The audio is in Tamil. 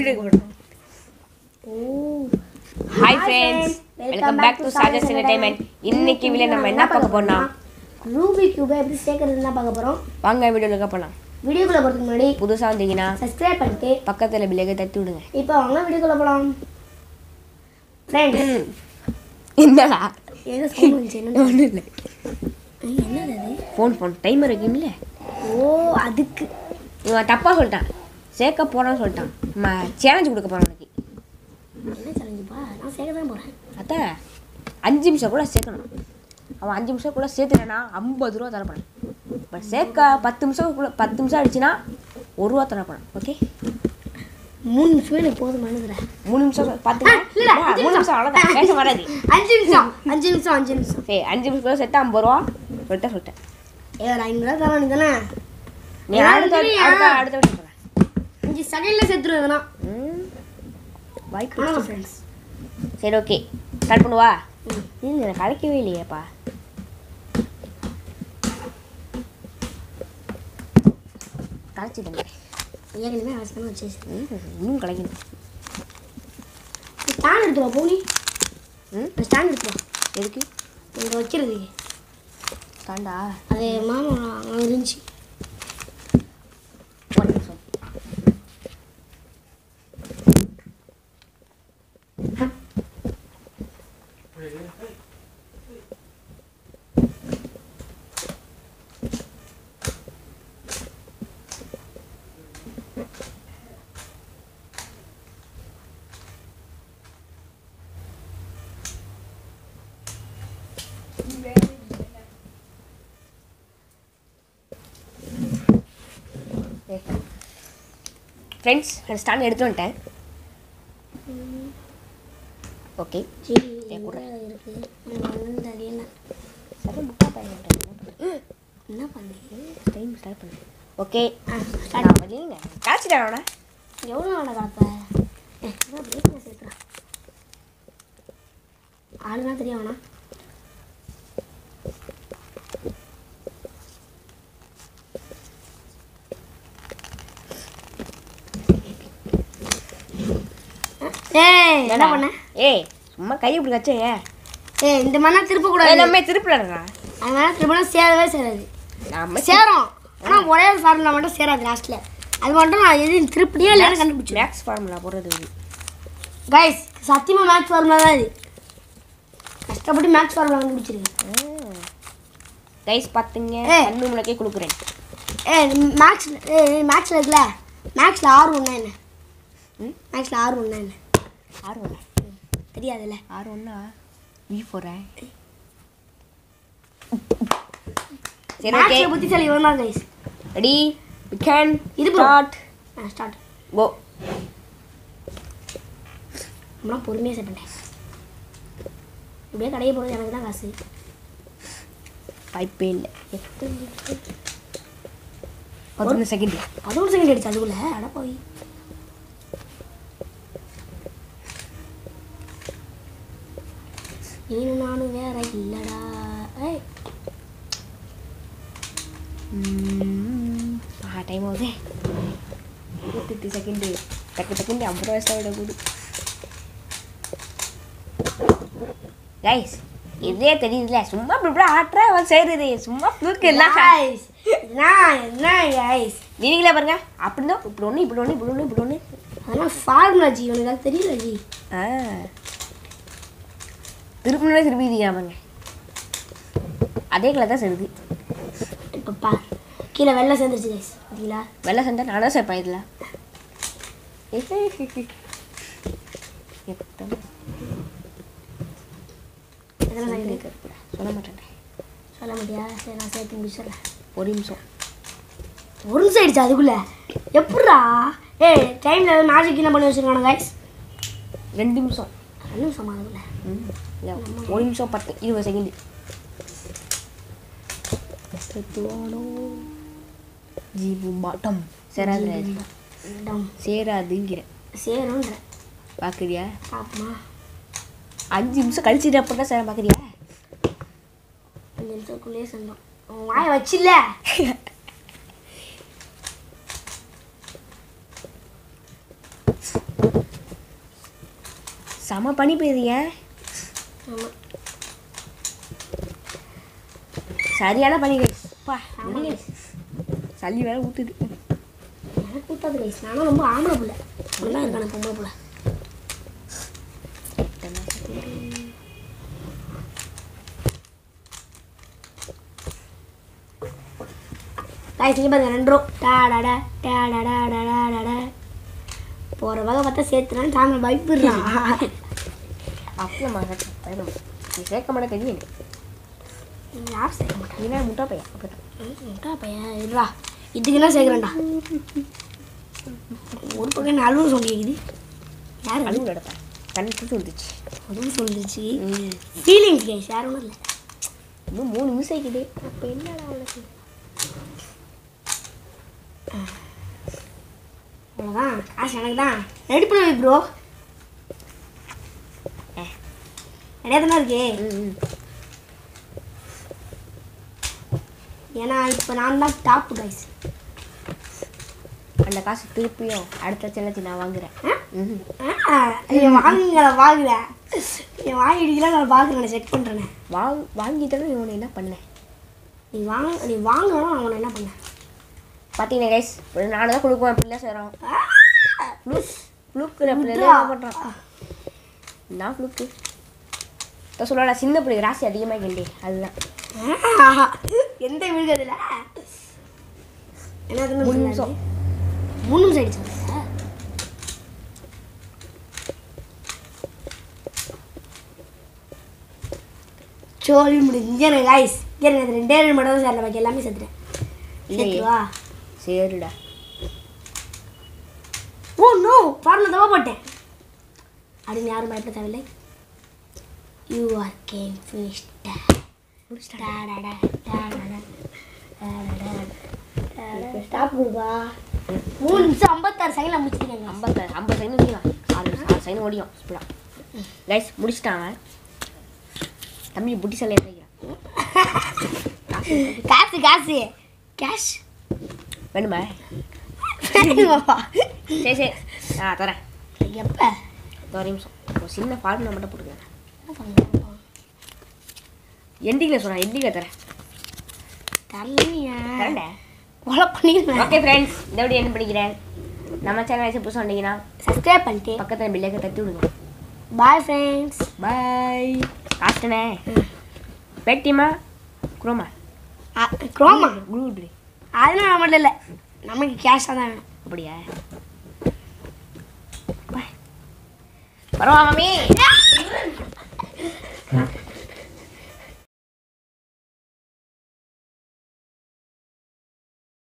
வீடியோ போடுறோம் oh hi friends welcome back to சாஜஸ் என்டர்டைன்மெண்ட் இன்னைக்கு வீடியோ நம்ம என்ன பார்க்க போறோம் ரூபி கியூபை எப்படி சேர்க்கறதுன்னு பார்க்க போகிறோம் வாங்க வீடியோல போகலாம் வீடியோக்குள்ளே போகிறதுக்கு முன்னாடி புதுசாக வந்தீங்கன்னா சப்ஸ்கிரைப் பண்ணிட்டு பக்கத்தில் பிள்ளைங்க தட்டி விடுங்க இப்போ வாங்க வீடியோக்குள்ளே போகலாம் ஃப்ரெண்ட்ஸ் என்னடா ஏதோ சவுண்ட் வந்துச்சு என்ன ஒன்றும் இல்லை என்னது அது ஃபோன் ஃபோன் டைமர் இருக்கும்ல ஓ அதுக்கு இவன் தப்பாக சொல்லிட்டான் சேர்க்க போறான்னு சொல்லிட்டான் சேலஞ்சு கொடுக்க போறான் உனக்கு என்ன சேலஞ்சுப்பா நான் சேர்க்க தான் போகிறேன் அதான் அஞ்சு நிமிஷம் கூட சேர்க்கணும் அவன் அஞ்சு நிமிஷம் கூட சேர்த்துனா ஐம்பது ரூபா தரப்படும் பட் சேர்க்க பத்து நிமிஷம் கூட பத்து நிமிஷம் ஆயிடுச்சுன்னா ஒரு ரூபா தரப்படும் ஓகே மூணு நிமிஷமே எனக்கு போதும் மனுகிறேன் மூணு நிமிஷம் பார்த்து ஆ, இல்ல, அஞ்சு மூணு நிமிஷம் அவ்வளோதான் பேச வராது அஞ்சு நிமிஷம் அஞ்சு நிமிஷம் அஞ்சு நிமிஷம் சரி அஞ்சு நிமிஷம் கூட சேர்த்தா ஐம்பது ரூபா சொல்லிட்டேன் சொல்லிட்டேன் ஏ ஒரு ஐநூறுரூவா தர வேண்டியதானே நீ நான் அடுத்த இல்லையா? அடுத்த அடுத்த வருஷம் சொல்கிறேன் அஞ்சு செகண்டில் சேர்த்துருவேன் ம் வாய்க்கு வணக்கம் ஃப்ரெண்ட்ஸ் சரி ஓகே ஸ்டார்ட் பண்ணுவா ம் எனக்கு கலைக்கவே இல்லையேப்பா கலைச்சிடுங்க ஏற்கனவே அவசரமாக வச்சு ம் இன்னும் கலைக்கணும் ஸ்டாண்ட் எடுத்துருவா போனி ம் ஸ்டாண்ட் எடுத்துருவா எதுக்கு இங்கே வைக்கிறது தாண்டா அது மாமா அங்கே இருந்துச்சு ஒரு நிமிஷம் ஃப்ரெண்ட்ஸ் ஸ்டாண்ட் எடுத்து வந்துட்டேன் ஓகே சரி என் கூட. எங்க இருக்கு எனக்கு ஒன்றும் தெரியல சரி முட்டா பையன் என்ன பண்ணி டைம் ஸ்டார்ட் பண்ணு ஓகே ஆ நான் பண்ணிங்க காய்ச்சிட்டானோட எவ்வளோ நாள் கலப்ப என்ன பிரேக் சேர்த்துறேன் ஆளுனா தெரியும் வேணா ஏய் என்ன பண்ண ஏய் சும்மா கை இப்படி வச்சே ஏய் இந்த மாதிரிலாம் திருப்பக்கூடாது நம்ம திருப்பிடா அதனால திரும்ப சேரவே சேராது நம்ம சேரும் ஆனால் ஒரே ஃபார்முலா மட்டும் சேராது லாஸ்ட்டில் அது மட்டும் நான் எது திருப்படியே இல்லைன்னு கண்டுபிடிச்சேன் மேக்ஸ் ஃபார்முலா போடுறது இது. கைஸ் சத்தியமாக மேக்ஸ் ஃபார்முலா தான் இது கஷ்டப்பட்டு மேக்ஸ் ஃபார்முலா கண்டுபிடிச்சிருக்கேன் கைஸ் பார்த்துங்க ஏய். கண்ணு முளைக்கே கொடுக்குறேன் ஏ மேக்ஸ் ஏ மேக்ஸில் இருக்குல்ல மேக்ஸில் ஆறு ஒன்றா என்ன ம்? மேக்ஸில் ஆறு ஒன்றா என்ன ஆறு ஒன்று தெரியாதுல்ல ஆறு ஒன்றா வி போகிறேன் சரி ஓகே மேக்ஸில் புத்திசாலி இவன் தான் கைஸ் ரெடி வி கேன் இது bro. ஸ்டார்ட் ஆ ஸ்டார்ட் கோ நம்மளாம் பொறுமையாக செட் பண்ணிட்டேன் இப்படியே கடையை போகிறது எனக்கு தான் காசு வாய்ப்பே இல்லை பதினொன்று செகண்ட் பதினொரு செகண்ட் அடிச்சு அதுக்குள்ள அட போய் நீனும் நானும் வேற இல்லடா ஏய் ஆ டைம் ஆகுது இருபத்தெட்டு செகண்டு டக்கு டக்குன்னு ஐம்பது வயசாக விட கூடு கைஸ் இதே தெரியுதுல சும்மா இப்படி இப்படி ஆட்டுற அவன் செய்கிறது சும்மா ஃப்ளூக்கு எல்லாம் Guys, என்ன என்ன guys? நீங்களே பாருங்க அப்படிதான் இப்படி ஒன்று இப்படி ஒன்று இப்படி ஒன்று இப்படி ஒன்று அதெல்லாம் ஃபார்முலா ஜி உனக்கு அது தெரியல ஜி ஆ திருப்பினே திருப்பி பாருங்க அதே கலர் தான் செருது இப்போ பா கீழே வெள்ளம் சேர்ந்துருச்சு கைஸ் பார்த்தீங்களா வெள்ளை சண்டை நானும் சேர்ப்பேன் இதில் எத்தனை எத்தனை செகண்ட் சொல்ல மாட்டேன் சொல்ல மாட்டியா சரி நான் சேர்த்து முடிச்சிடறேன் ஒரு நிமிஷம் ஒரு நிமிஷம் ஆயிடுச்சு அதுக்குள்ள எப்பட்றா ஏய் டைமில் மேஜிக் என்ன பண்ணி வச்சிருக்கானு கைஸ் ரெண்டு நிமிஷம் ரெண்டு நிமிஷம் அதுக்குள்ள ம் இல்ல, ஒரு நிமிஷம் பத்து இருபது செகண்ட் ஜீபு பாட்டம் சேராது டம் சேராதுங்கிற சேருன்ற பார்க்குறியா பாப்பமா அஞ்சு நிமிஷம் கழிச்சுட்டு அப்புறம் தான் சேர பார்க்குறியா அஞ்சு நிமிஷத்துக்குள்ளேயே செஞ்சோம் உன் வாயை வச்சில்ல செம பனி பெய்யுதுங்க ஆமாம் சரியான பனி கைஸ் பா சளி வேற ஊத்துது எனக்கு கூட்டாது கைஸ் நானும் ரொம்ப ஆம்பளை பிள்ளை நல்லா இருக்கான பொம்பளை பிள்ளை கைஸ் இங்கே பாருங்க ரெண்டு ரூ டாடா டாடா டாடா போகிற வகை பார்த்தா சேர்த்துனான்னு சாமி பயப்படுறான் அப்போ மகன் பயணம் நீ சேர்க்க மாட்டே தெரியும் யார் சேர்க்க மாட்டான் நீ என்ன முட்டா பையன் அப்படிதான் முட்டா பையன் இருடா இதுக்குன்னா சேர்க்குறேன்டா ஒரு பக்கம் நழுவு சொல்லி கேக்குது யார் அழுவு எடுப்பேன் கண்ணு தூத்து வந்துச்சு அதுவும் சொல்லிருச்சு ஃபீலிங்ஸ் கைஸ் யார் ஒன்றும் இல்லை இன்னும் மூணு நிமிஷம் ஆகிக்குது அப்போ என்னடா அவளுக்கு அவ்வளோதான் காசு எனக்கு தான் ரெடி பண்ண வை ப்ரோ நிறையா தானே இருக்கு ம் ஏன்னா இப்போ நான் தான் டாப் கைஸ் அந்த காசு திருப்பியும் அடுத்த செல்லத்தி நான் வாங்குறேன் ம் என் வாங்குங்கள வாங்கல என் வாங்கிடுக்கலாம் நான் பார்க்குறேன் செக் பண்ணுறேன் வாங் வாங்கிட்டாலும் இவனை என்ன பண்ணேன் நீ வாங்க நீ வாங்கணும் அவனை என்ன பண்ண பார்த்தீங்கன்னா கைஸ் நானும் தான் கொடுக்குவேன் பிள்ளை செய்கிறோம் ப்ளூக் ப்ளூக்கில் பிள்ளை முத்ரா. என்ன பண்ணுறான் நான் ப்ளூக்கு இப்போ சொல்லலாம் சின்ன பிள்ளைக்கு ராசி அதிகமாக கேள்வி அதுதான் ஆஹா. எந்த விழுகிறதுல என்ன மூணு நிமிஷம். மூணு நிமிஷம் ஆயிடுச்சு சோழி முடிஞ்சு எனக்கு காய்ஸ் எனக்கு ரெண்டே ரெண்டு மட்டும் தான் சார் பாக்கி எல்லாமே செத்துட்டேன் இல்லையே. சேர்த்துவா சரிடா ஓ நோ ஃபார்மில் தவா போட்டேன் அப்படின்னு யாரும் பயப்பட தேவையில்லை யூ ஆர் கேம் ஃபினிஷ்டா ஸ்டாப் கொடுப்பா மூணு நிமிஷம் ஐம்பத்தாறு செகண்ட்ல முடிச்சிருக்கேங்க ஐம்பத்தாறு ஐம்பது செகண்ட் முடிக்கலாம் ஆறு நிமிஷம் ஆறு செகண்ட் ஓடியும் ஸ்பீடாக கைஸ் முடிச்சிட்டான் அவன் தம்பி புட்டி சல்ல எடுத்துக்கிறான் காசு காசு கேஷ் வேணுமா வேணுமாப்பா சரி சரி ஆ தரேன் எப்போ ஒரு நிமிஷம் ஒரு சின்ன ஃபார்முலா மட்டும் போட்டுக்கிறேன் எண்டிங்கில் சொன்னேன் எண்டிங்கில் தரேன் தரலையா தரேன்டா கொலை பண்ணிடுவேன் ஓகே ஃப்ரெண்ட்ஸ் இந்த வீடியோ என்ன பண்ணிக்கிறேன் நம்ம சேனல் வயசு புதுசாக வந்தீங்கன்னா சப்ஸ்கிரைப் பண்ணிட்டு பக்கத்தில் பில்லைக்கு தட்டி விடுங்க பாய் ஃப்ரெண்ட்ஸ் பாய் காஸ்டனே பேட்டிமா குரோமா குரோமா குரூப்டி அதெல்லாம் நம்மள இல்லை நமக்கு கேஷாக தான் வேணும் அப்படியா பரவாயில்ல மாமி